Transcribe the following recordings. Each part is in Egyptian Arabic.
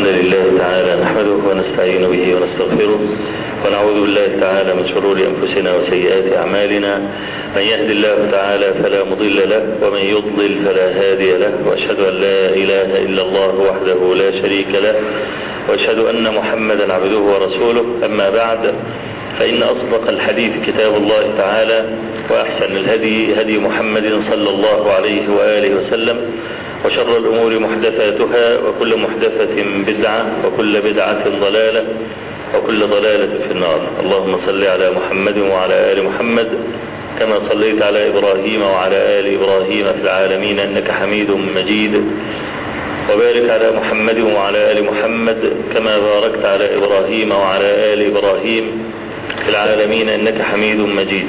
الحمد لله تعالى نحمده ونستعين به ونستغفره ونعوذ بالله تعالى من شرور أنفسنا وسيئات أعمالنا من يهد الله تعالى فلا مضل له ومن يضلل فلا هادي له وأشهد أن لا إله إلا الله وحده لا شريك له وأشهد أن محمدا عبده ورسوله أما بعد فإن أصدق الحديث كتاب الله تعالى وأحسن الهدي هدي محمد صلى الله عليه وآله وسلم وشر الأمور محدثاتها وكل محدثة بدعة وكل بدعة ضلالة وكل ضلالة في النار اللهم صل على محمد وعلى آل محمد كما صليت على إبراهيم وعلى آل إبراهيم في العالمين إنك حميد مجيد وبارك على محمد وعلى آل محمد كما باركت على إبراهيم وعلى آل إبراهيم في العالمين إنك حميد مجيد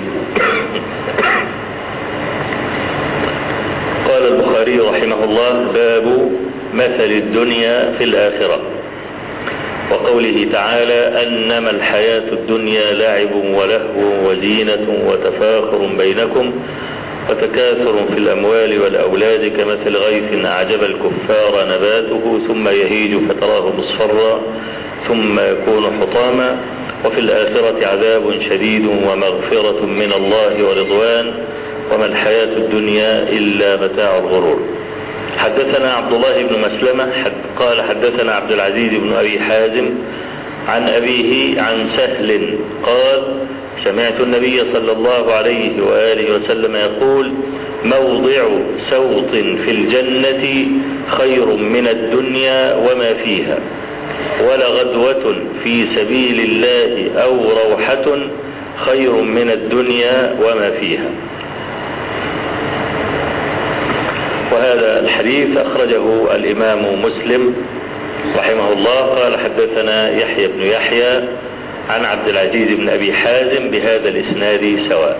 قال البخاري رحمه الله باب مثل الدنيا في الآخرة وقوله تعالى أنما الحياة الدنيا لعب ولهو وزينة وتفاخر بينكم وتكاثر في الأموال والأولاد كمثل غيث أعجب الكفار نباته ثم يهيج فتراه مصفرا ثم يكون حطاما وفي الآخرة عذاب شديد ومغفرة من الله ورضوان وما الحياة الدنيا إلا متاع الغرور حدثنا عبد الله بن مسلمة حد قال حدثنا عبد العزيز بن أبي حازم عن أبيه عن سهل قال سمعت النبي صلى الله عليه وآله وسلم يقول موضع سوط في الجنة خير من الدنيا وما فيها ولغدوة في سبيل الله أو روحة خير من الدنيا وما فيها وهذا الحديث أخرجه الإمام مسلم رحمه الله قال حدثنا يحيى بن يحيى عن عبد العزيز بن أبي حازم بهذا الإسناد سواء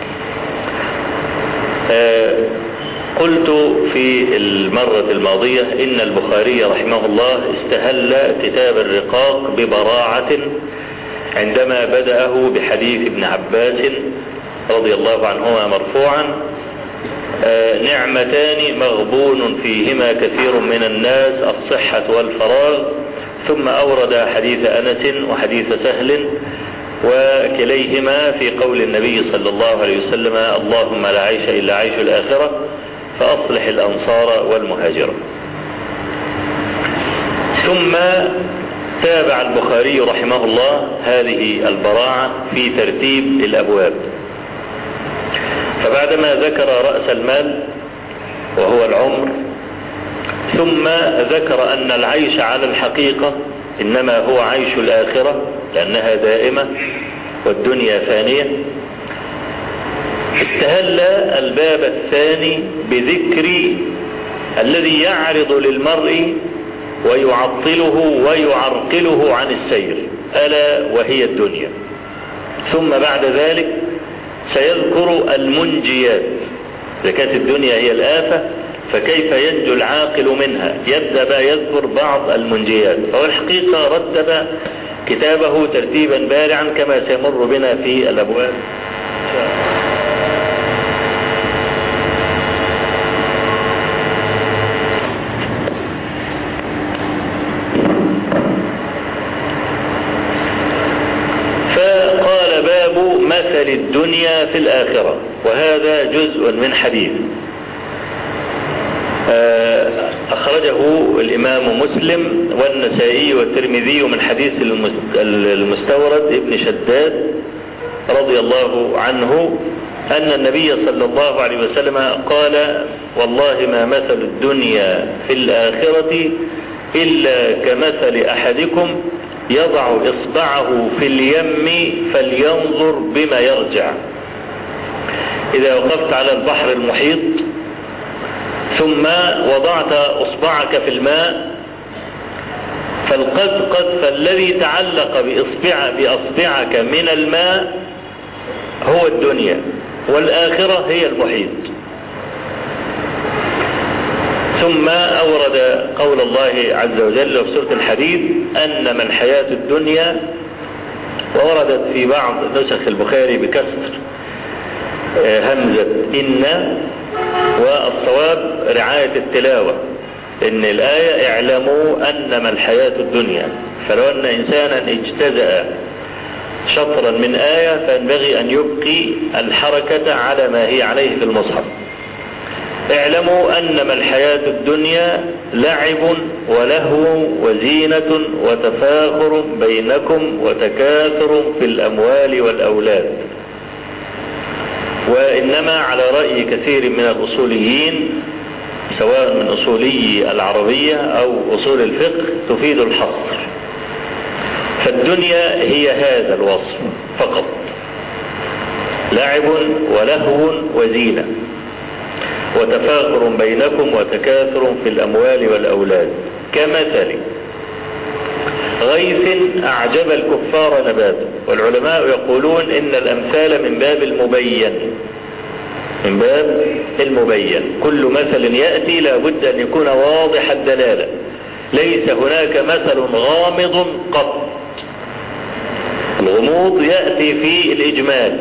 قلت في المرة الماضية إن البخاري رحمه الله استهل كتاب الرقاق ببراعة عندما بدأه بحديث ابن عباس رضي الله عنهما مرفوعا نعمتان مغبون فيهما كثير من الناس الصحة والفراغ ثم أورد حديث أنس وحديث سهل وكليهما في قول النبي صلى الله عليه وسلم اللهم لا عيش إلا عيش الآخرة فأصلح الأنصار والمهاجرة ثم تابع البخاري رحمه الله هذه البراعة في ترتيب الأبواب فبعدما ذكر رأس المال وهو العمر ثم ذكر أن العيش على الحقيقة إنما هو عيش الآخرة لأنها دائمة والدنيا فانية استهل الباب الثاني بذكر الذي يعرض للمرء ويعطله ويعرقله عن السير ألا وهي الدنيا ثم بعد ذلك سيذكر المنجيات إذا كانت الدنيا هي الآفة فكيف ينجو العاقل منها يبدأ بقى يذكر بعض المنجيات فهو الحقيقة رتب كتابه ترتيبا بارعا كما سيمر بنا في الأبواب فقال باب مثل الدنيا في الآخرة وهذا جزء من حديث أخرجه الإمام مسلم والنسائي والترمذي من حديث المستورد ابن شداد رضي الله عنه أن النبي صلى الله عليه وسلم قال والله ما مثل الدنيا في الآخرة إلا كمثل أحدكم يضع إصبعه في اليم فلينظر بما يرجع إذا وقفت على البحر المحيط ثم وضعت اصبعك في الماء فالقدقد فالذي تعلق بإصبع بأصبعك من الماء هو الدنيا والآخرة هي المحيط ثم أورد قول الله عز وجل في سورة الحديد أنما الحياة الدنيا ووردت في بعض نسخ البخاري بكسر همزة إن والصواب رعاية التلاوة ان الآية اعلموا انما الحياة الدنيا فلو ان انسانا اجتزأ شطرا من آية فينبغي ان يبقي الحركة على ما هي عليه في المصحف اعلموا انما الحياة الدنيا لعب ولهو وزينة وتفاخر بينكم وتكاثر في الاموال والاولاد وانما على رأي كثير من الاصوليين سواء من اصولي العربية او اصول الفقه تفيد الحصر فالدنيا هي هذا الوصف فقط لعب ولهو وزينة وتفاخر بينكم وتكاثر في الأموال والأولاد كمثل غيث أعجب الكفار نباته والعلماء يقولون إن الأمثال من باب المبين من باب المبين كل مثل يأتي لابد أن يكون واضح الدلالة ليس هناك مثل غامض قط الغموض يأتي في الإجمال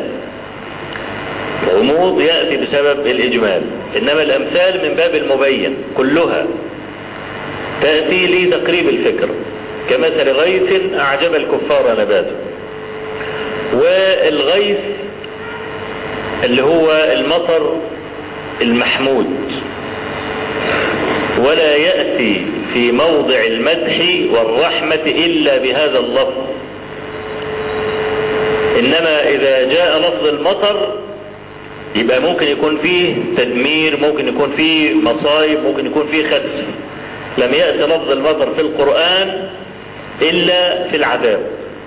الغموض يأتي بسبب الإجمال إنما الأمثال من باب المبين كلها تأتي لتقريب الفكر كمثل غيث أعجب الكفار نباته والغيث اللي هو المطر المحمود ولا يأتي في موضع المدح والرحمة إلا بهذا اللفظ إنما إذا جاء لفظ المطر يبقى ممكن يكون فيه تدمير ممكن يكون فيه مصايب ممكن يكون فيه خسف لم يأتي لفظ المطر في القرآن إلا في العذاب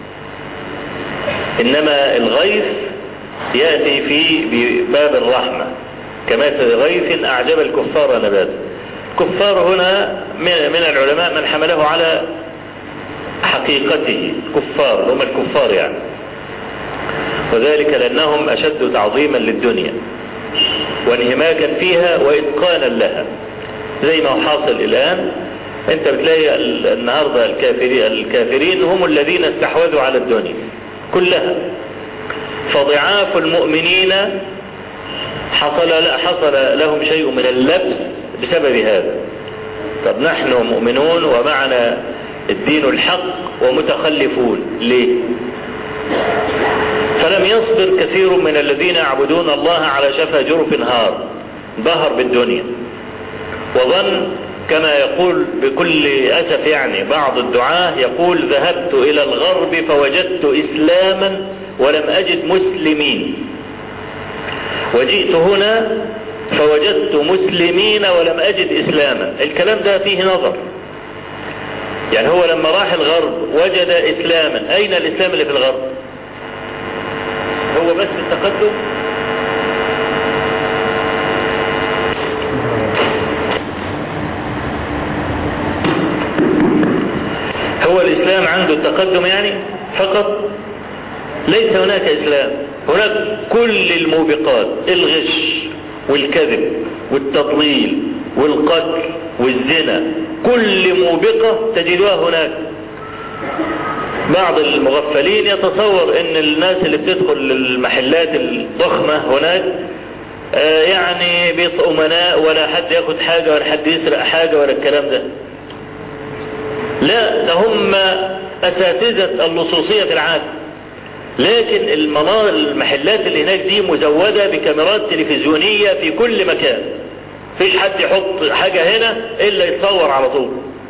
إنما الغيث يأتي في باب الرحمة كمثل غيث أعجب الكفار نباته كفار هنا من العلماء من حمله على حقيقته كفار هم الكفار يعني وذلك لأنهم أشد تعظيما للدنيا وانهماكا فيها وإتقانا لها زي ما هو حاصل الآن انت بتلاقي النهاردة الكافرين, الكافرين هم الذين استحوذوا على الدنيا كلها فضعاف المؤمنين حصل, حصل لهم شيء من اللبس بسبب هذا طب نحن مؤمنون ومعنا الدين الحق ومتخلفون ليه فلم يصبر كثير من الذين يعبدون الله على شفا جرف نهار ظهر بالدنيا وظن كما يقول بكل أسف يعني بعض الدعاة يقول ذهبت إلى الغرب فوجدت إسلاما ولم أجد مسلمين وجئت هنا فوجدت مسلمين ولم أجد إسلاما الكلام ده فيه نظر يعني هو لما راح الغرب وجد إسلاما أين الإسلام اللي في الغرب هو بس التقدم هو الإسلام عنده التقدم يعني فقط ليس هناك إسلام هناك كل الموبقات الغش والكذب والتضليل والقتل والزنا كل موبقة تجدها هناك بعض المغفلين يتصور ان الناس اللي بتدخل المحلات الضخمة هناك آه يعني بيبقوا امناء ولا حد ياخد حاجة ولا حد يسرق حاجة ولا الكلام ده لا ده هم اساتذة اللصوصية في العالم لكن المنار المحلات اللي هناك دي مزودة بكاميرات تلفزيونية في كل مكان فيش حد يحط حاجة هنا الا يتصور على طول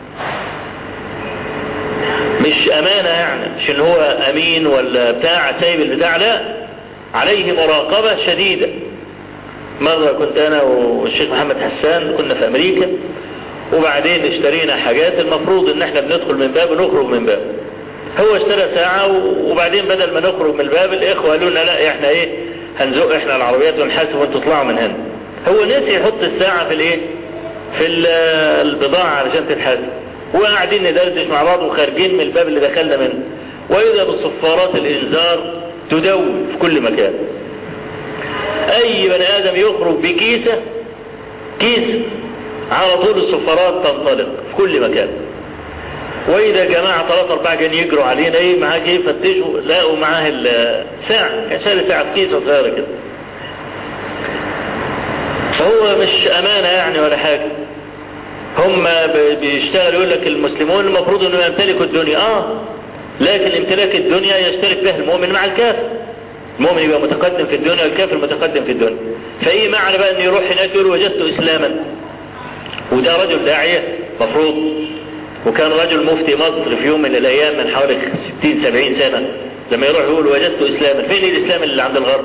مش امانة يعني مش ان هو امين ولا بتاع سايب البتاع لا عليه مراقبة شديدة مرة كنت انا والشيخ محمد حسان كنا في امريكا وبعدين اشترينا حاجات المفروض ان احنا بندخل من باب ونخرج من باب هو اشترى ساعة وبعدين بدل ما نخرج من الباب الاخوة قالوا لنا لا احنا ايه هنزق احنا العربيات ونحاسب وانتوا تطلعوا من هنا هو نسي يحط الساعة في الايه في البضاعة علشان تتحاسب وقاعدين ندردش مع بعض وخارجين من الباب اللي دخلنا منه واذا بصفارات الانذار تدوي في كل مكان اي بني ادم يخرج بكيسة كيسة على طول الصفارات تنطلق في كل مكان واذا جماعة ثلاثة اربعة كان يجروا علينا ايه معاه ايه فتشوا لقوا معاه الساعة كان شاري ساعة في كيسة صغيرة كده فهو مش امانة يعني ولا حاجة هم بيشتغل يقول لك المسلمون المفروض انه يمتلكوا الدنيا اه لكن امتلاك الدنيا يشترك به المؤمن مع الكافر المؤمن يبقى متقدم في الدنيا والكافر متقدم في الدنيا فايه معنى بقى ان يروح هناك يقول وجدت اسلاما وده رجل داعية مفروض وكان رجل مفتي مصر في يوم من الايام من حوالي 60 70 سنة لما يروح يقول وجدت اسلاما فين الاسلام اللي عند الغرب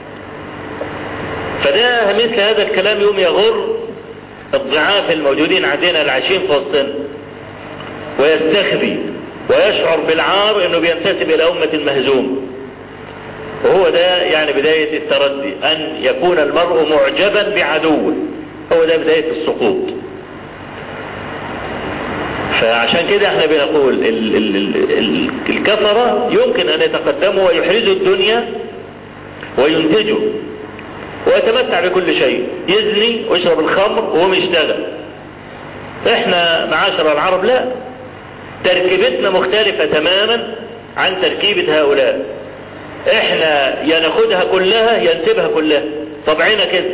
فده مثل هذا الكلام يوم يغر الضعاف الموجودين عندنا العايشين في وسطنا ويستخفي ويشعر بالعار انه بينتسب الى امة مهزوم وهو ده يعني بداية التردي ان يكون المرء معجبا بعدوه هو ده بداية السقوط فعشان كده احنا بنقول ال ال ال الكفرة يمكن ان يتقدموا ويحرزوا الدنيا وينتجوا ويتمتع بكل شيء يزني ويشرب الخمر وهو يشتغل احنا معاشر العرب لا تركيبتنا مختلفة تماما عن تركيبة هؤلاء احنا يا ناخدها كلها يا نسيبها كلها طبعنا كده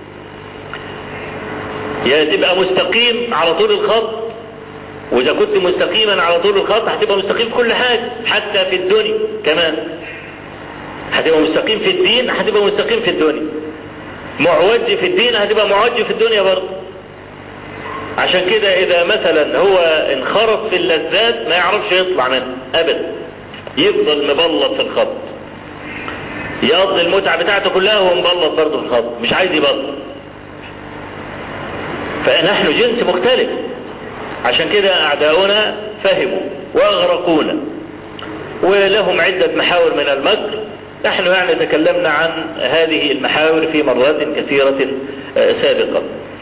يا تبقى مستقيم على طول الخط واذا كنت مستقيما على طول الخط هتبقى مستقيم في كل حاجة حتى في الدنيا كمان هتبقى مستقيم في الدين هتبقى مستقيم في الدنيا معوج في الدين هتبقى معوج في الدنيا برضه عشان كده اذا مثلا هو انخرط في اللذات ما يعرفش يطلع منها ابدا يفضل مبلط في الخط يقضي المتعة بتاعته كلها وهو مبلط برضه في الخط مش عايز يبلط فنحن جنس مختلف عشان كده اعداؤنا فهموا واغرقونا ولهم عدة محاور من المكر نحن يعني تكلمنا عن هذه المحاور في مرات كثيرة سابقة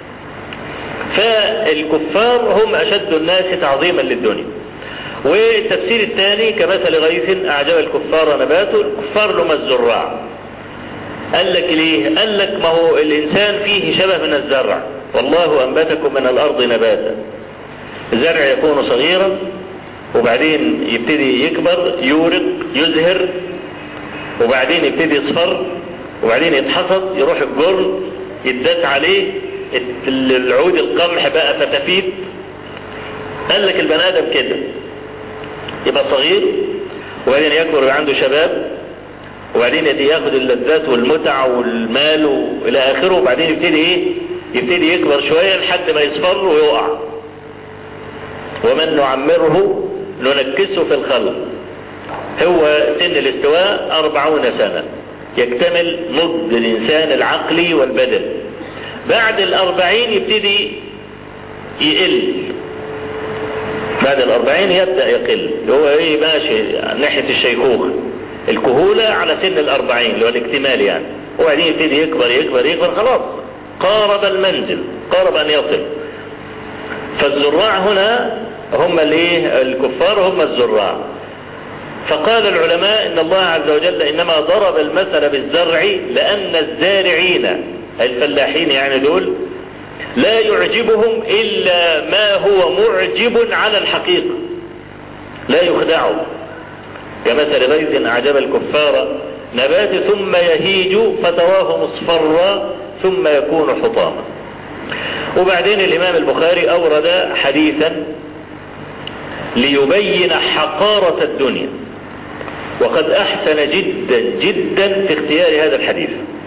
فالكفار هم أشد الناس تعظيما للدنيا والتفسير الثاني كمثل غيث أعجب الكفار نباته الكفار لما الزراع قال لك ليه قال لك ما هو الإنسان فيه شبه من الزرع والله أنبتكم من الأرض نباتا الزرع يكون صغيرا وبعدين يبتدي يكبر يورق يزهر وبعدين يبتدي يصفر وبعدين يتحصد يروح الجرن يدات عليه العود القمح بقى فتافيت قال لك البني ادم كده يبقى صغير وبعدين يكبر ويبقى عنده شباب وبعدين ياخد اللذات والمتع والمال والى اخره وبعدين يبتدي ايه يبتدي يكبر شوية لحد ما يصفر ويقع ومن نعمره ننكسه في الخلق هو سن الاستواء أربعون سنة يكتمل نضج الإنسان العقلي والبدن بعد الأربعين يبتدي يقل بعد الأربعين يبدأ يقل هو ايه ماشي ناحية الشيخوخة الكهولة على سن الأربعين اللي هو الاكتمال يعني وبعدين يبتدي يكبر يكبر يكبر خلاص قارب المنزل قارب أن يصل فالزراع هنا هم الايه الكفار هم الزراع فقال العلماء ان الله عز وجل انما ضرب المثل بالزرع لان الزارعين الفلاحين يعني دول لا يعجبهم الا ما هو معجب على الحقيقة لا يخدعوا كمثل غيث اعجب الكفار نبات ثم يهيج فتراه مصفرا ثم يكون حطاما وبعدين الامام البخاري اورد حديثا ليبين حقارة الدنيا وقد احسن جدا جدا في اختيار هذا الحديث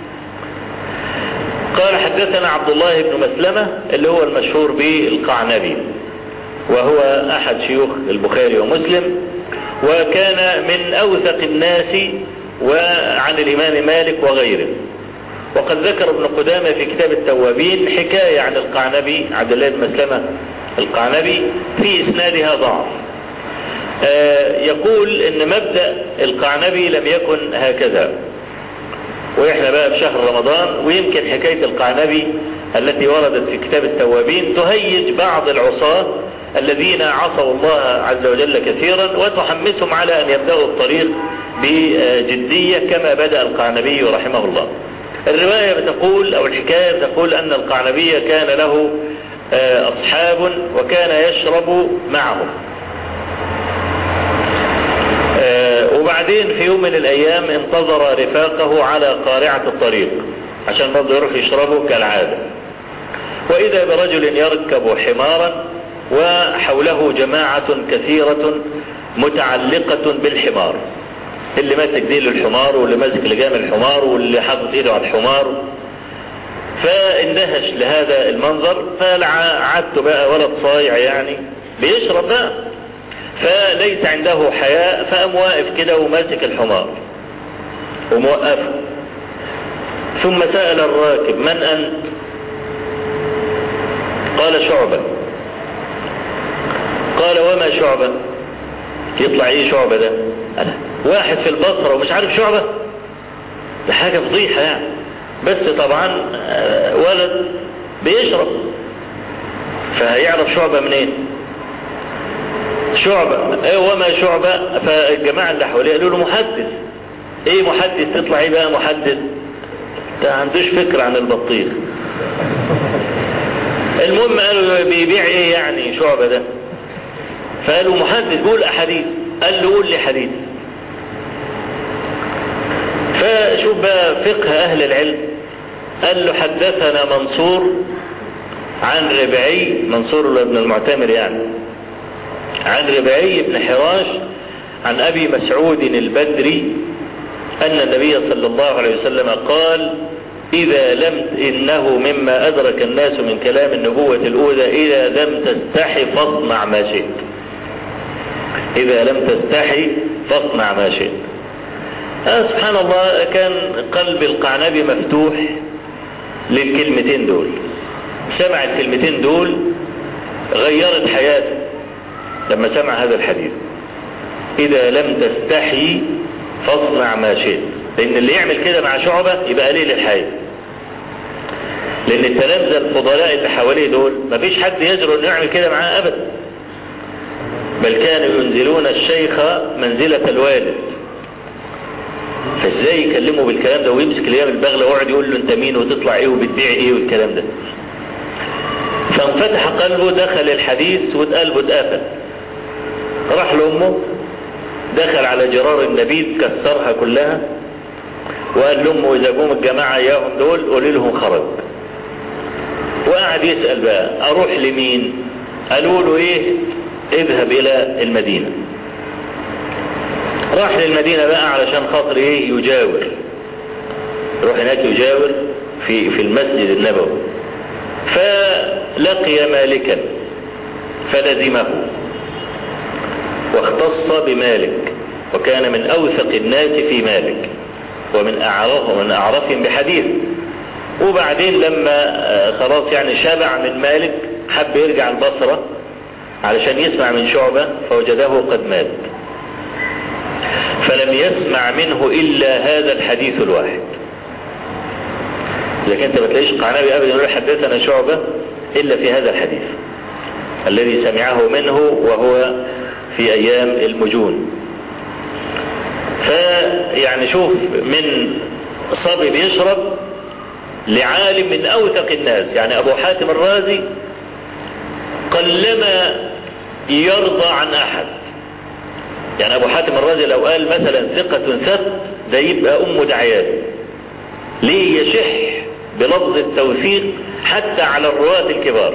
قال حدثنا عبد الله بن مسلمة اللي هو المشهور بالقعنبي وهو احد شيوخ البخاري ومسلم وكان من اوثق الناس وعن الامام مالك وغيره وقد ذكر ابن قدامة في كتاب التوابين حكاية عن القعنبي عبد الله بن مسلمة القعنبي في اسنادها ضعف آه يقول ان مبدأ القعنبي لم يكن هكذا واحنا بقى في شهر رمضان ويمكن حكاية القعنبي التي وردت في كتاب التوابين تهيج بعض العصاة الذين عصوا الله عز وجل كثيرا وتحمسهم على ان يبدأوا الطريق بجدية كما بدأ القعنبي رحمه الله الرواية بتقول او الحكاية بتقول ان القعنبي كان له اصحاب وكان يشرب معهم وبعدين في يوم من الايام انتظر رفاقه على قارعة الطريق عشان برضه يروح يشربوا كالعادة وإذا برجل يركب حمارا وحوله جماعة كثيرة متعلقة بالحمار اللي ماسك ديل الحمار واللي ماسك لجام الحمار واللي حاطط ايده على الحمار فاندهش لهذا المنظر فعدته بقى ولد صايع يعني بيشرب بقى فليس عنده حياء فقام واقف كده وماسك الحمار وموقفه ثم سأل الراكب من أنت قال شعبة قال وما شعبة يطلع ايه شعبة ده أنا واحد في البصرة ومش عارف شعبة ده حاجة فضيحة يعني بس طبعا ولد بيشرب فهيعرف شعبة منين شعبة ايه وما شعبة فالجماعة اللي حواليه قالوا له محدث ايه محدث تطلع ايه بقى محدث ده عندوش فكرة عن البطيخ المهم قالوا بيبيع ايه يعني شعبة ده فقالوا محدث بيقول احاديث قال له قول لي حديث فشوف بقى فقه اهل العلم قال له حدثنا منصور عن ربعي منصور بن المعتمر يعني عن ربعي بن حراش عن ابي مسعود البدري ان النبي صلى الله عليه وسلم قال اذا لم انه مما ادرك الناس من كلام النبوة الاولى اذا لم تستحي فاصنع ما شئت اذا لم تستحي فاصنع ما شئت آه سبحان الله كان قلب القعنبي مفتوح للكلمتين دول سمع الكلمتين دول غيرت حياته لما سمع هذا الحديث اذا لم تستحي فاصنع ما شئت لان اللي يعمل كده مع شعبة يبقى قليل الحياة لان التلامذة الفضلاء اللي حواليه دول مفيش حد يجرؤ انه يعمل كده معاه ابدا بل كانوا ينزلون الشيخ منزلة الوالد فازاي يكلمه بالكلام ده ويمسك الايام البغلة ويقعد يقول له انت مين وتطلع ايه وبتبيع ايه والكلام ده فانفتح قلبه دخل الحديث وقلبه اتقفل راح لامه دخل على جرار النبيذ كسرها كلها وقال لامه اذا جم الجماعة اياهم دول قولي لهم خرج وقعد يسأل بقى اروح لمين قالوا له ايه اذهب الى المدينة راح للمدينة بقى علشان خاطر ايه يجاور يروح هناك يجاور في في المسجد النبوي فلقي مالكا فلزمه واختص بمالك وكان من اوثق الناس في مالك ومن اعرف ومن اعرفهم بحديث وبعدين لما خلاص يعني شبع من مالك حب يرجع البصرة علشان يسمع من شعبة فوجده قد مات فلم يسمع منه الا هذا الحديث الواحد لكن انت ما تلاقيش قعنبي ابدا يقول حدثنا شعبة الا في هذا الحديث الذي سمعه منه وهو في ايام المجون فيعني شوف من صبي بيشرب لعالم من اوثق الناس يعني ابو حاتم الرازي قلما يرضى عن احد يعني ابو حاتم الرازي لو قال مثلا ثقة ثبت ده يبقى ام دعيات ليه يشح بلفظ التوثيق حتى على الرواة الكبار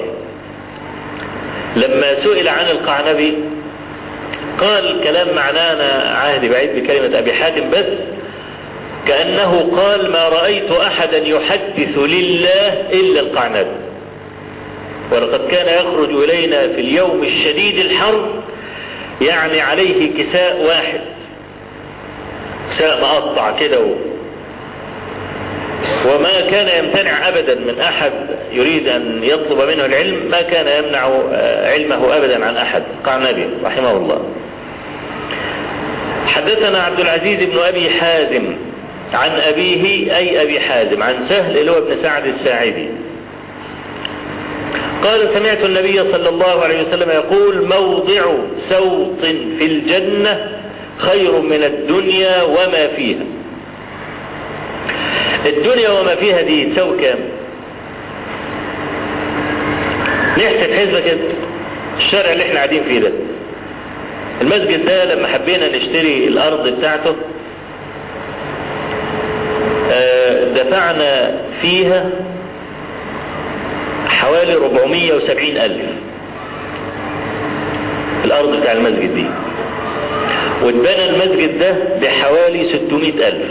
لما سئل عن القعنبي قال كلام معناه انا عهدي بعيد بكلمة ابي حاتم بس كأنه قال ما رأيت احدا يحدث لله الا القعنبي ولقد كان يخرج الينا في اليوم الشديد الحر يعني عليه كساء واحد كساء مقطع كده و... وما كان يمتنع ابدا من احد يريد ان يطلب منه العلم ما كان يمنع علمه ابدا عن احد قعنبي رحمه الله حدثنا عبد العزيز بن ابي حازم عن ابيه اي ابي حازم عن سهل اللي هو ابن سعد الساعدي قال سمعت النبي صلى الله عليه وسلم يقول موضع سوط في الجنة خير من الدنيا وما فيها الدنيا وما فيها دي تساوي كام نحسب حسبة كده الشارع اللي احنا قاعدين فيه ده المسجد ده لما حبينا نشتري الارض بتاعته دفعنا فيها حوالي 470 ألف الأرض بتاع المسجد دي واتبنى المسجد ده بحوالي 600 ألف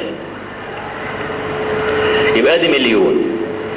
يبقى دي مليون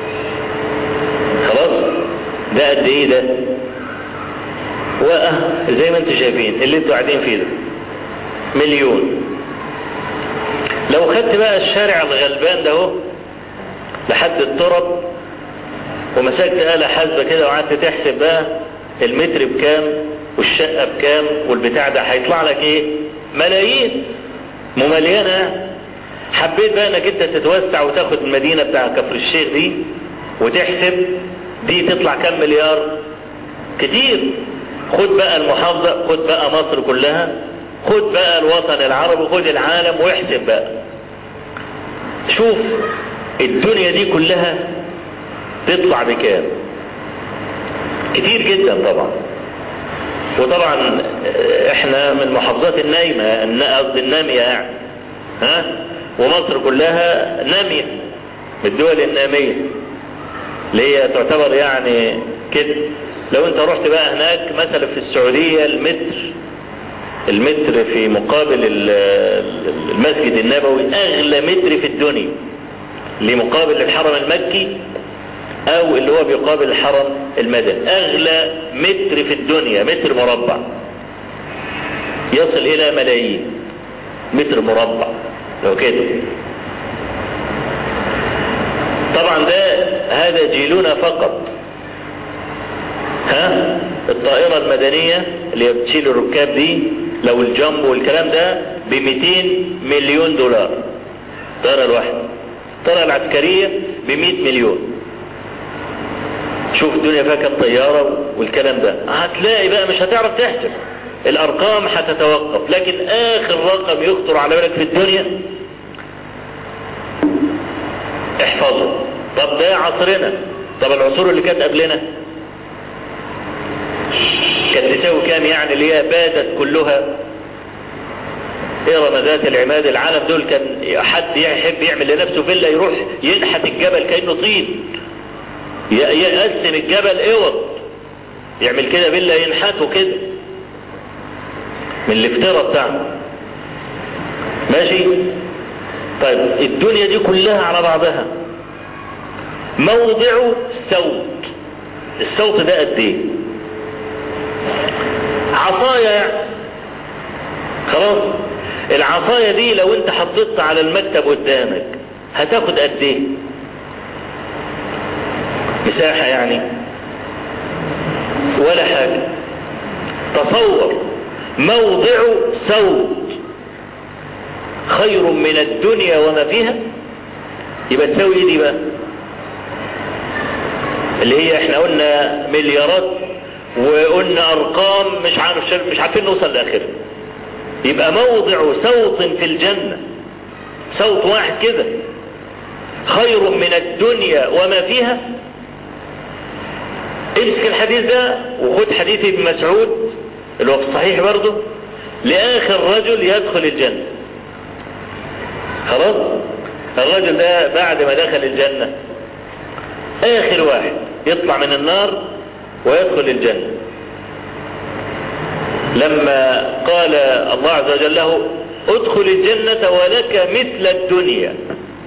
خلاص ده قد ايه ده واه زي ما انتم شايفين اللي انتوا قاعدين فيه ده مليون لو خدت بقى الشارع الغلبان ده اهو لحد الترب ومسكت آلة حاسبة كده وقعدت تحسب بقى المتر بكام والشقة بكام والبتاع ده هيطلع لك ايه ملايين ممليانة حبيت بقى انك انت تتوسع وتاخد المدينة بتاع كفر الشيخ دي وتحسب دي تطلع كام مليار كتير خد بقى المحافظة خد بقى مصر كلها خد بقى الوطن العربي خد العالم واحسب بقى شوف الدنيا دي كلها تطلع بكام كتير جدا طبعا وطبعا احنا من محافظات النايمة قصدي النامية يعني ها ومصر كلها نامية من الدول النامية اللي هي تعتبر يعني كده لو انت رحت بقى هناك مثلا في السعودية المتر المتر في مقابل المسجد النبوي اغلى متر في الدنيا اللي مقابل الحرم المكي او اللي هو بيقابل الحرم المدني اغلى متر في الدنيا متر مربع يصل الى ملايين متر مربع لو كده طبعا ده هذا جيلنا فقط ها الطائرة المدنية اللي بتشيل الركاب دي لو الجنب والكلام ده ب 200 مليون دولار الطائرة الواحدة الطائرة العسكرية ب 100 مليون شوف الدنيا فيها كام طيارة والكلام ده هتلاقي بقى مش هتعرف تحسب الارقام هتتوقف لكن اخر رقم يخطر على بالك في الدنيا احفظه طب ده عصرنا طب العصور اللي كانت قبلنا كانت تساوي كام يعني اللي هي بادت كلها ارم ذات العماد العالم دول كان حد يحب يعمل لنفسه فيلا يروح ينحت الجبل كانه طين يقسم الجبل اوض يعمل كده فيلا ينحته كده من الافتراء بتاعه ماشي طيب الدنيا دي كلها على بعضها موضع صوت الصوت ده قد ايه عصايا خلاص العصاية دي لو انت حطيتها على المكتب قدامك هتاخد قد ايه مساحة يعني ولا حاجة تصور موضع صوت خير من الدنيا وما فيها يبقى تساوي ايه دي بقى اللي هي احنا قلنا مليارات وقلنا ارقام مش عارف مش عارفين نوصل لاخرها يبقى موضع صوت في الجنة صوت واحد كده خير من الدنيا وما فيها امسك الحديث ده وخد حديث ابن مسعود اللي هو في الصحيح برضه لآخر رجل يدخل الجنة خلاص الرجل ده بعد ما دخل الجنة آخر واحد يطلع من النار ويدخل الجنة لما قال الله عز وجل له ادخل الجنة ولك مثل الدنيا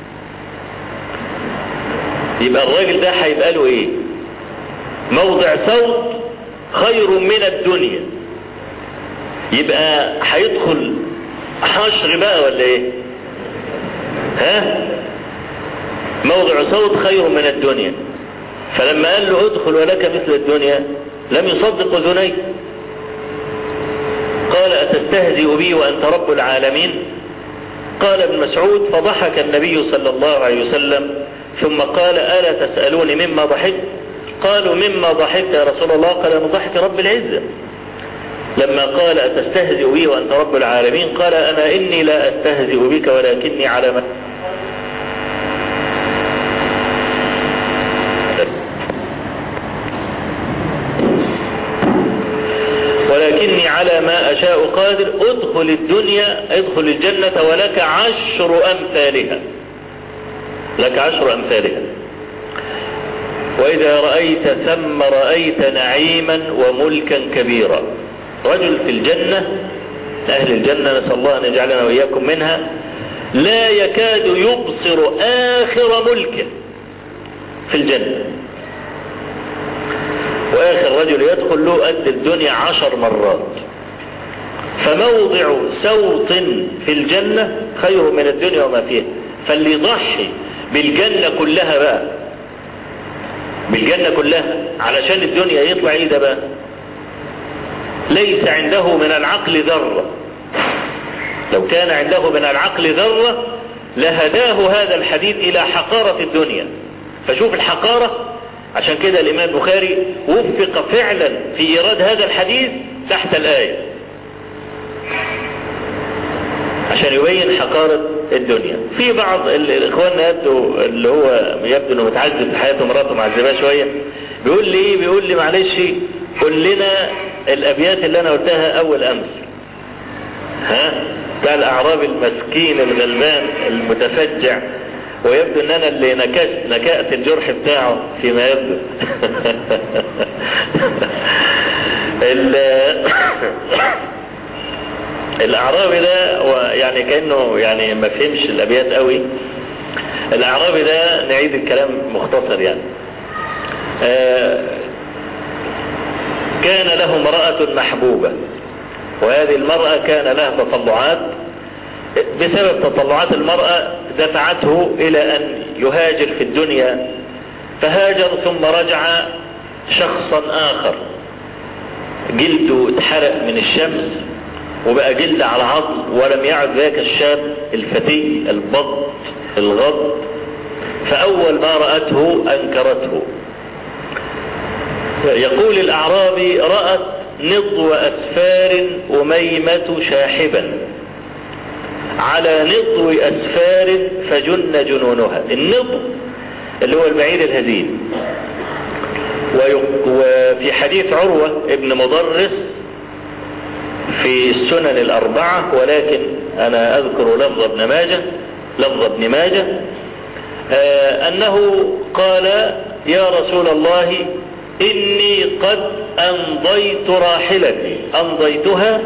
يبقى الراجل ده هيبقى له ايه موضع صوت خير من الدنيا يبقى هيدخل حشر بقى ولا ايه ها موضع صوت خير من الدنيا فلما قال له ادخل ولك مثل الدنيا لم يصدق اذنيه قال أتستهزئ بي وأنت رب العالمين قال ابن مسعود فضحك النبي صلى الله عليه وسلم ثم قال ألا تسألوني مما ضحكت قالوا مما ضحكت يا رسول الله قال من ضحك رب العزة لما قال أتستهزئ بي وأنت رب العالمين قال أنا إني لا أستهزئ بك ولكني على ما ولكني على ما أشاء قادر ادخل الدنيا ادخل الجنة ولك عشر أمثالها لك عشر أمثالها وإذا رأيت ثم رأيت نعيما وملكا كبيرا رجل في الجنة أهل الجنة نسأل الله أن يجعلنا وإياكم منها لا يكاد يبصر آخر ملكه في الجنة وآخر رجل يدخل له قد الدنيا عشر مرات فموضع سوط في الجنة خير من الدنيا وما فيها فاللي يضحي بالجنة كلها بقى بالجنة كلها علشان الدنيا يطلع ايه ده بقى ليس عنده من العقل ذرة لو كان عنده من العقل ذرة لهداه هذا الحديث الى حقارة الدنيا فشوف الحقارة عشان كده الامام البخاري وفق فعلا في ايراد هذا الحديث تحت الايه عشان يبين حقارة الدنيا في بعض الاخوان يبدو اللي هو يبدو انه متعذب في حياته مراته معذباه شوية بيقول لي ايه بيقول لي معلش قول لنا الابيات اللي انا قلتها اول امس ها بتاع الاعرابي المسكين الغلبان المتفجع ويبدو ان انا اللي نكست نكأت الجرح بتاعه فيما يبدو الاعرابي ده يعني كأنه يعني ما فهمش الابيات قوي الاعرابي ده نعيد الكلام مختصر يعني آه كان له امرأة محبوبة وهذه المرأة كان لها تطلعات بسبب تطلعات المرأة دفعته الى ان يهاجر في الدنيا فهاجر ثم رجع شخصا اخر جلده اتحرق من الشمس وبقى جلد على عظم ولم يعد ذاك الشاب الفتي البط الغض فاول ما رأته انكرته يقول الاعرابي رأت نضو اسفار اميمة شاحبا على نضو أسفار فجن جنونها النضو اللي هو البعير الهزيل وفي حديث عروة ابن مضرس في السنن الأربعة ولكن أنا أذكر لفظ ابن ماجه لفظ ابن ماجه آه أنه قال يا رسول الله إني قد أمضيت راحلتي أمضيتها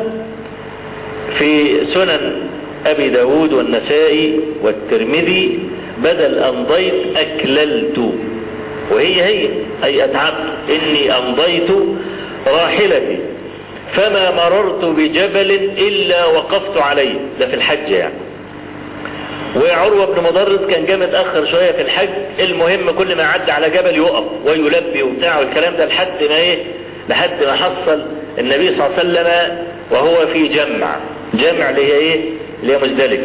في سنن أبي داود والنسائي والترمذي بدل أمضيت أكللت وهي هي أي أتعبت إني أمضيت راحلتي فما مررت بجبل إلا وقفت عليه ده في الحج يعني وعروة بن مضرز كان جاي متأخر شوية في الحج المهم كل ما عدى على جبل يقف ويلبي وبتاع والكلام ده لحد ما ايه لحد ما حصل النبي صلى الله عليه وسلم وهو في جمع جمع اللي هي ايه اللي هي مزدلفة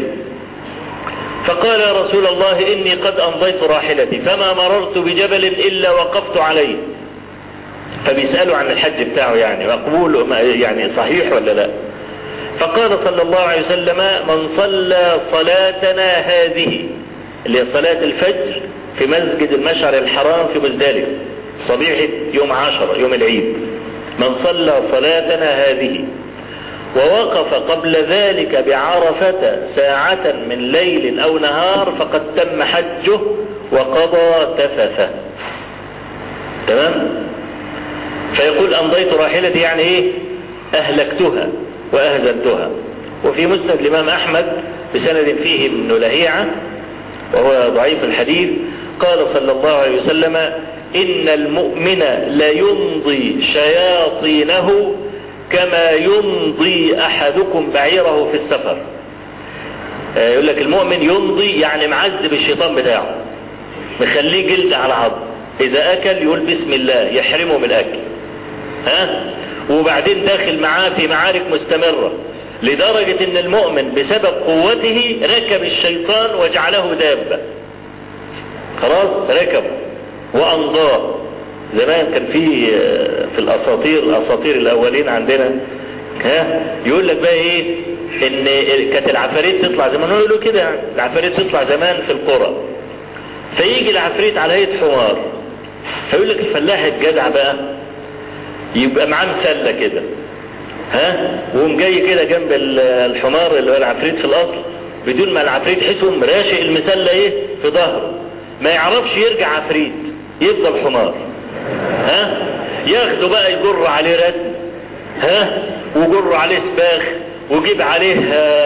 فقال يا رسول الله إني قد أمضيت راحلتي فما مررت بجبل إلا وقفت عليه فبيسألوا عن الحج بتاعه يعني مقبول يعني صحيح ولا لا فقال صلى الله عليه وسلم من صلى صلاتنا هذه اللي هي صلاة الفجر في مسجد المشعر الحرام في مزدلفة صبيحة يوم عشرة يوم العيد من صلى صلاتنا هذه ووقف قبل ذلك بعرفة ساعة من ليل أو نهار فقد تم حجه وقضى تفثه تمام فيقول أمضيت راحلتي يعني إيه أهلكتها وأهزلتها وفي مسند الإمام أحمد بسند فيه ابن لهيعة وهو ضعيف الحديث قال صلى الله عليه وسلم إن المؤمن ليمضي شياطينه كما يمضي أحدكم بعيره في السفر يقول لك المؤمن يمضي يعني معذب الشيطان بتاعه مخليه جلد على عظم إذا أكل يقول بسم الله يحرمه من الأكل ها وبعدين داخل معاه في معارك مستمرة لدرجة ان المؤمن بسبب قوته ركب الشيطان وجعله دابة خلاص ركبه وأنضاه زمان كان في في الاساطير الاساطير الاولين عندنا ها يقول لك بقى ايه ان كانت العفاريت تطلع زمان هو يقولوا كده يعني العفاريت تطلع زمان في القرى فيجي العفريت على هيئه حمار فيقول لك الفلاح الجدع بقى يبقى معاه مسله كده ها وقوم جاي كده جنب الحمار اللي هو العفريت في الاصل بدون ما العفريت يحسهم راشق المسله ايه في ظهره ما يعرفش يرجع عفريت يفضل حمار ها ياخده بقى يجر عليه رسم ها ويجر عليه سباخ ويجيب عليه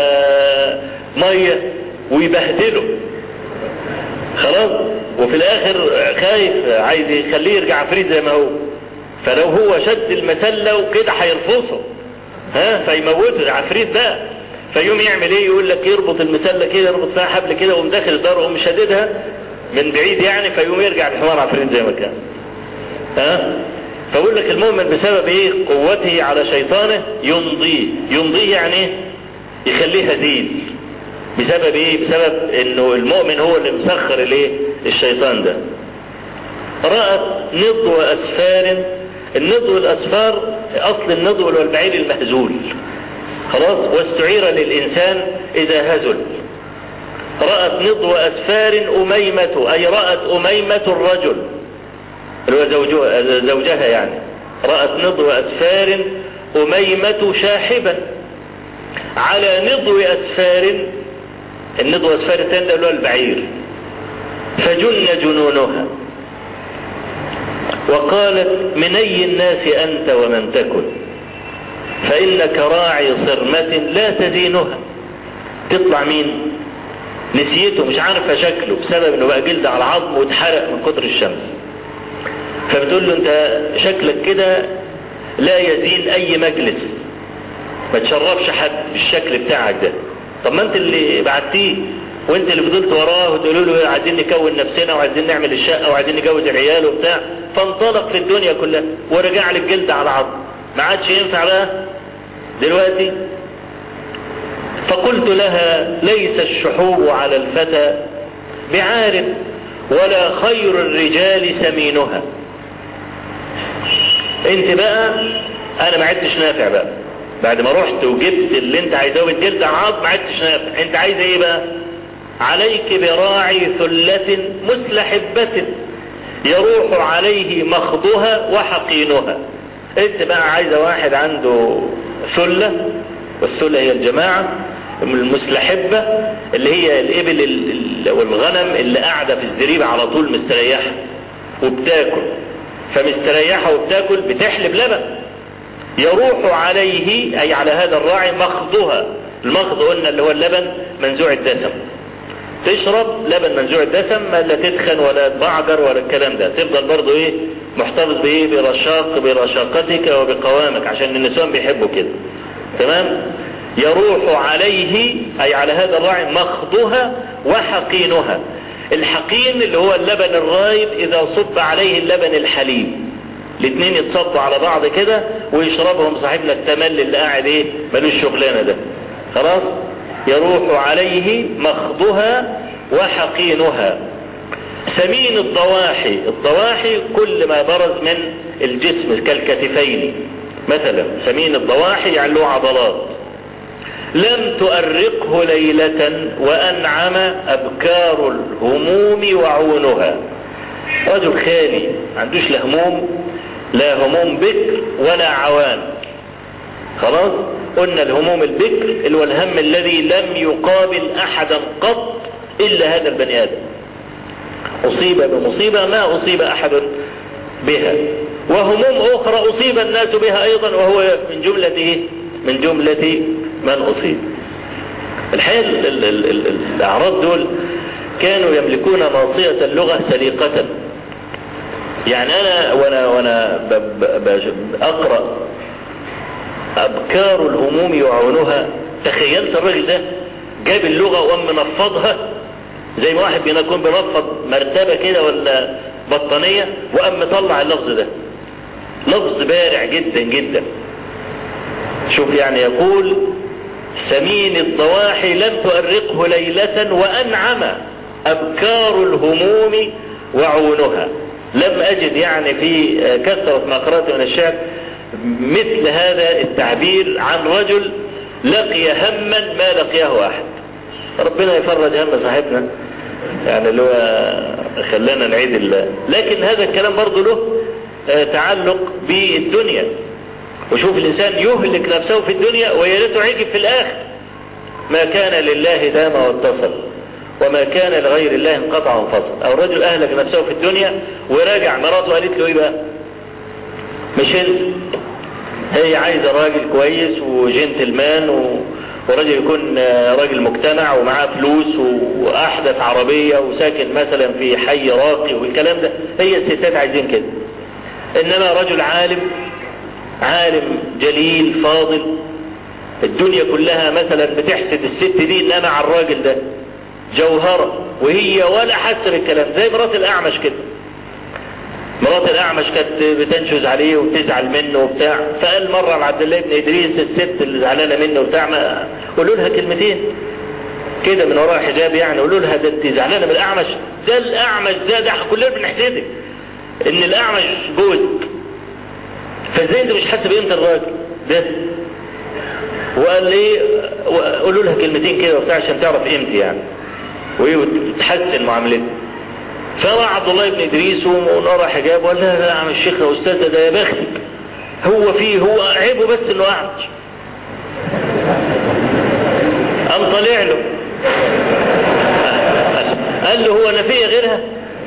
ميه ويبهدله خلاص وفي الاخر خايف عايز يخليه يرجع عفريت زي ما هو فلو هو شد المسله وكده هيرفصه ها فيموته العفريت بقى فيوم يعمل ايه يقول لك يربط المسله كده يربط فيها حبل كده ويقوم داخل الدار ويقوم شددها من بعيد يعني فيقوم يرجع الحمار عفريت زي ما كان ها فبقول لك المؤمن بسبب ايه قوته على شيطانه يمضيه يمضيه يعني ايه يخليه هزيل بسبب ايه بسبب انه المؤمن هو اللي مسخر الايه الشيطان ده رأت نضو اسفار النضو الاسفار اصل النضو والبعير المهزول خلاص واستعير للانسان اذا هزل رأت نضو اسفار اميمة اي رأت اميمة الرجل اللي هو زوجها, زوجها يعني رأت نضو اسفار اميمة شاحبا على نضو اسفار النضو اسفار الثاني اللي هو البعير فجن جنونها وقالت من اي الناس انت ومن تكن فانك راعي صرمة لا تزينها تطلع مين نسيته مش عارفة شكله بسبب انه بقى جلد على عظم واتحرق من كتر الشمس فبتقول له انت شكلك كده لا يزين اي مجلس ما تشرفش حد بالشكل بتاعك ده طب ما انت اللي بعتيه وانت اللي فضلت وراه وتقولوا له عايزين نكون نفسنا وعايزين نعمل الشقه وعايزين نجوز العيال وبتاع فانطلق في الدنيا كلها ورجع لك جلد على عظم ما عادش ينفع بقى دلوقتي فقلت لها ليس الشحوب على الفتى بعار ولا خير الرجال سمينها انت بقى انا ما عدتش نافع بقى بعد ما رحت وجبت اللي انت عايزاه والجلد عاض ما عدتش نافع انت عايز ايه بقى عليك براعي ثلة مسلحبة يروح عليه مخضها وحقينها انت بقى عايزة واحد عنده ثلة والثلة هي الجماعة المسلحبة اللي هي الابل والغنم اللي قاعدة في الزريبة على طول مستريحة وبتاكل فمستريحة وبتاكل بتحلب لبن يروح عليه اي على هذا الراعي مخضها المخض قلنا اللي هو اللبن منزوع الدسم تشرب لبن منزوع الدسم ما لا تدخن ولا تبعجر ولا الكلام ده تفضل برضو ايه محتفظ بايه برشاق برشاقتك وبقوامك عشان النسوان بيحبوا كده تمام يروح عليه اي على هذا الراعي مخضها وحقينها الحقين اللي هو اللبن الرايب اذا صب عليه اللبن الحليب الاثنين يتصبوا على بعض كده ويشربهم صاحبنا التمل اللي قاعد ايه ملوش شغلانه ده خلاص يروح عليه مخضها وحقينها سمين الضواحي الضواحي كل ما برز من الجسم كالكتفين مثلا سمين الضواحي يعني له عضلات لم تؤرقه ليلة وأنعم أبكار الهموم وعونها رجل خالي عندوش لا هموم لا هموم بكر ولا عوان خلاص قلنا الهموم البكر اللي هو الهم الذي لم يقابل أحدا قط إلا هذا البني آدم أصيب بمصيبة ما أصيب أحد بها وهموم أخرى أصيب الناس بها أيضا وهو من جملة إيه؟ من جملة من أصيب الحقيقة الأعراض دول كانوا يملكون ناصية اللغة سليقة يعني أنا وأنا وأنا أقرأ أبكار الهموم يعونها تخيلت الراجل ده جاب اللغة وقام منفضها زي ما واحد بيكون بينفض مرتبة كده ولا بطانية وقام مطلع اللفظ ده لفظ بارع جدا جدا شوف يعني يقول سمين الضواحي لم تؤرقه ليلة وأنعم أبكار الهموم وعونها لم أجد يعني في كثرة ما قرأت من الشعر مثل هذا التعبير عن رجل لقي هما ما لقيه أحد ربنا يفرج هم صاحبنا يعني اللي هو خلانا نعيد الله لكن هذا الكلام برضه له تعلق بالدنيا وشوف الإنسان يهلك نفسه في الدنيا ويا ريته عجب في الآخر ما كان لله دام واتصل وما كان لغير الله انقطع وانفصل او الرجل اهلك نفسه في الدنيا وراجع مراته قالت له ايه بقى مش انت هي عايزة راجل كويس وجنتلمان و... وراجل يكون راجل مجتمع ومعاه فلوس واحدث عربية وساكن مثلا في حي راقي والكلام ده هي الستات عايزين كده انما رجل عالم عالم جليل فاضل الدنيا كلها مثلا بتحسد الست دي انها مع الراجل ده جوهرة وهي ولا حاسه بالكلام زي مرات الاعمش كده مرات الاعمش كانت بتنشز عليه وتزعل منه وبتاع فقال مرة لعبد الله بن ادريس الست اللي زعلانه منه وبتاع ما قولوا لها كلمتين كده من وراء حجاب يعني قولوا لها ده انت زعلانه من الاعمش ده الاعمش ده ده كلنا بنحسدك ان الاعمش جوزك فازاي انت مش حاسس بقيمه الراجل ده وقال ايه قولوا لها كلمتين كده وبتاع عشان تعرف قيمتي يعني وايه وتحسن معاملتها فراح عبد الله بن ادريس ونرى حجاب وقال لا لا يا عم الشيخ يا استاذ ده يا بختك هو فيه هو عيبه بس انه اعمش قام طالع له قال له هو انا فيا غيرها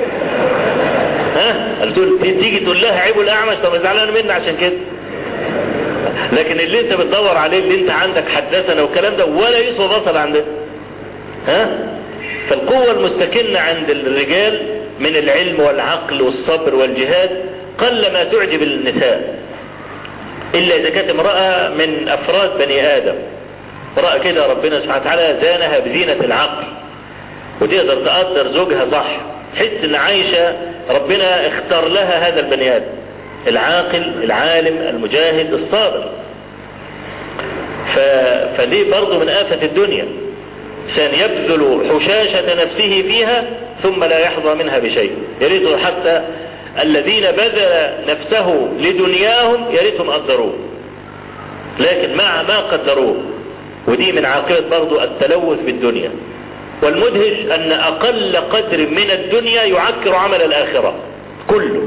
ها قلت له تيجي تقول لها عيبه الاعمش طب زعلان مني عشان كده لكن اللي انت بتدور عليه اللي انت عندك حدثنا والكلام ده ولا يسوى بصل عندنا ها فالقوة المستكنة عند الرجال من العلم والعقل والصبر والجهاد قل ما تعجب النساء إلا إذا كانت امرأة من أفراد بني آدم امرأة كده ربنا سبحانه وتعالى زانها بزينة العقل وتقدر تقدر زوجها صح تحس ان عايشة ربنا اختار لها هذا البني آدم العاقل العالم المجاهد الصابر ف... فدي برضه من آفة الدنيا سان يبذل حشاشة نفسه فيها ثم لا يحظى منها بشيء يريد حتى الذين بذل نفسه لدنياهم يريدهم قدروه لكن مع ما قدروه ودي من عاقبة برضو التلوث بالدنيا والمدهش ان اقل قدر من الدنيا يعكر عمل الاخرة كله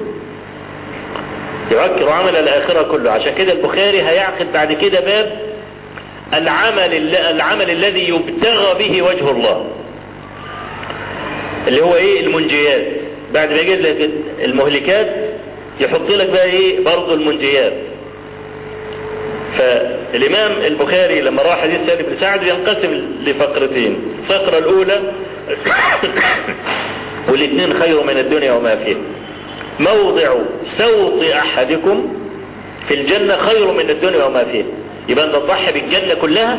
يعكر عمل الاخرة كله عشان كده البخاري هيعقد بعد كده باب العمل العمل الذي يبتغى به وجه الله اللي هو ايه المنجيات بعد ما يجد لك المهلكات يحط لك بقى ايه برضه المنجيات فالامام البخاري لما راح حديث سالم بن سعد ينقسم لفقرتين الفقرة الاولى والاثنين خير من الدنيا وما فيها موضع سوط احدكم في الجنة خير من الدنيا وما فيها يبقى انت تضحي بالجنة كلها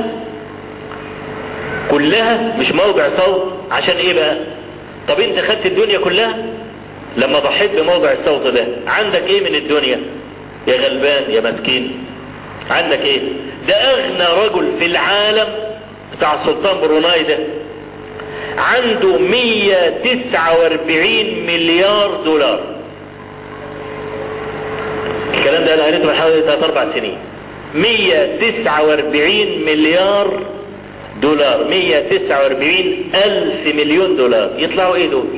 كلها مش موضع صوت عشان ايه بقى طب انت خدت الدنيا كلها لما ضحيت بموضع الصوت ده عندك ايه من الدنيا يا غلبان يا مسكين عندك ايه ده اغنى رجل في العالم بتاع السلطان بروناي ده عنده 149 مليار دولار الكلام ده انا قريته من حوالي 3 4 سنين 149 مليار دولار 149 ألف مليون دولار يطلعوا ايه دول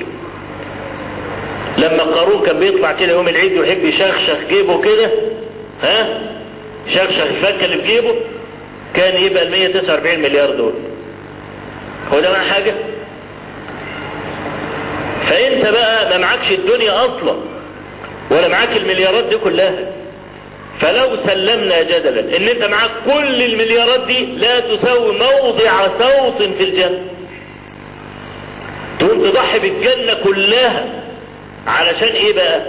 لما قارون كان بيطلع كده يوم العيد ويحب يشخشخ جيبه كده ها شخشخ الفكه اللي في جيبه كان يبقى ال 149 مليار دول هو ده مع حاجة فانت بقى ما معكش الدنيا اصلا ولا معاك المليارات دي كلها فلو سلمنا جدلا ان انت معاك كل المليارات دي لا تساوي موضع صوت في الجنة تقوم تضحي بالجنة كلها علشان ايه بقى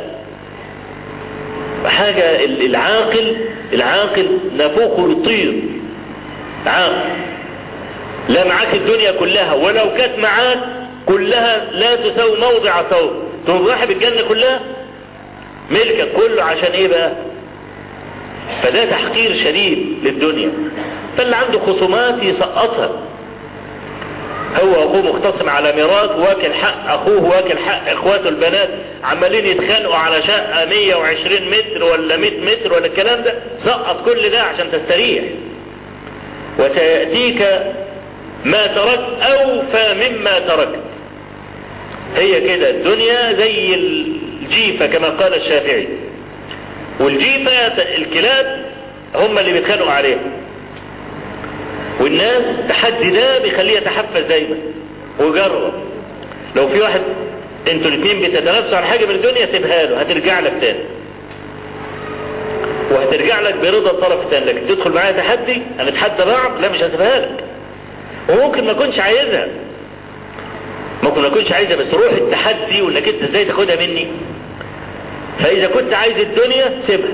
حاجة العاقل العاقل نافوخه يطير عاقل لا معاك الدنيا كلها ولو كانت معاك كلها لا تساوي موضع صوت تقوم تضحي بالجنة كلها ملكك كله عشان ايه بقى فده تحقير شديد للدنيا فاللي عنده خصومات يسقطها هو اخوه مختصم على ميراث واكل حق اخوه واكل حق اخواته البنات عمالين يتخانقوا على شقة 120 متر ولا 100 متر ولا الكلام ده سقط كل ده عشان تستريح وسيأتيك ما تركت اوفى مما تركت هي كده الدنيا زي الجيفة كما قال الشافعي والجيفة الكلاب هم اللي بيتخانقوا عليها والناس تحدي ده بيخليه يتحفز دايما ويجرب لو في واحد انتوا الاثنين بتتنافسوا على حاجة من الدنيا سيبها له هترجع لك تاني وهترجع لك برضا الطرف الثاني لكن تدخل معايا تحدي هنتحدى بعض لا مش هسيبها لك وممكن ما اكونش عايزها ممكن ما اكونش عايزها بس روح التحدي وانك انت ازاي تاخدها مني فاذا كنت عايز الدنيا سيبها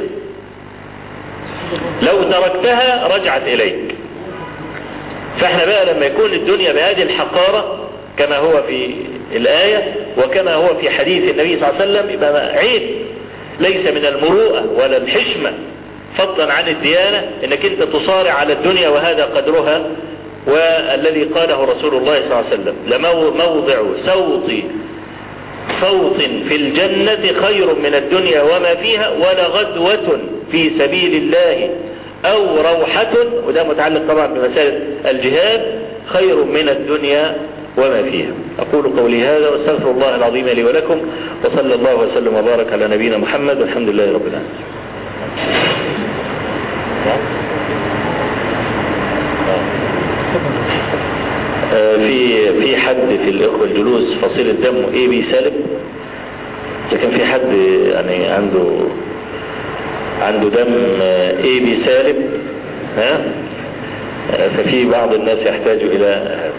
لو تركتها رجعت اليك فاحنا بقى لما يكون الدنيا بهذه الحقارة كما هو في الآية وكما هو في حديث النبي صلى الله عليه وسلم يبقى عيب ليس من المروءة ولا الحشمة فضلا عن الديانة انك انت تصارع على الدنيا وهذا قدرها والذي قاله رسول الله صلى الله عليه وسلم لموضع صوت صوت في الجنة خير من الدنيا وما فيها ولغدوة في سبيل الله او روحة وده متعلق طبعا بمسائل الجهاد خير من الدنيا وما فيها اقول قولي هذا واستغفر الله العظيم لي ولكم وصلى الله وسلم وبارك على نبينا محمد والحمد لله رب العالمين في في حد في الاخوه الجلوس فصيله دمه اي بي سالب لكن في حد يعني عنده عنده دم اي بي سالب ها ففي بعض الناس يحتاج الى هذا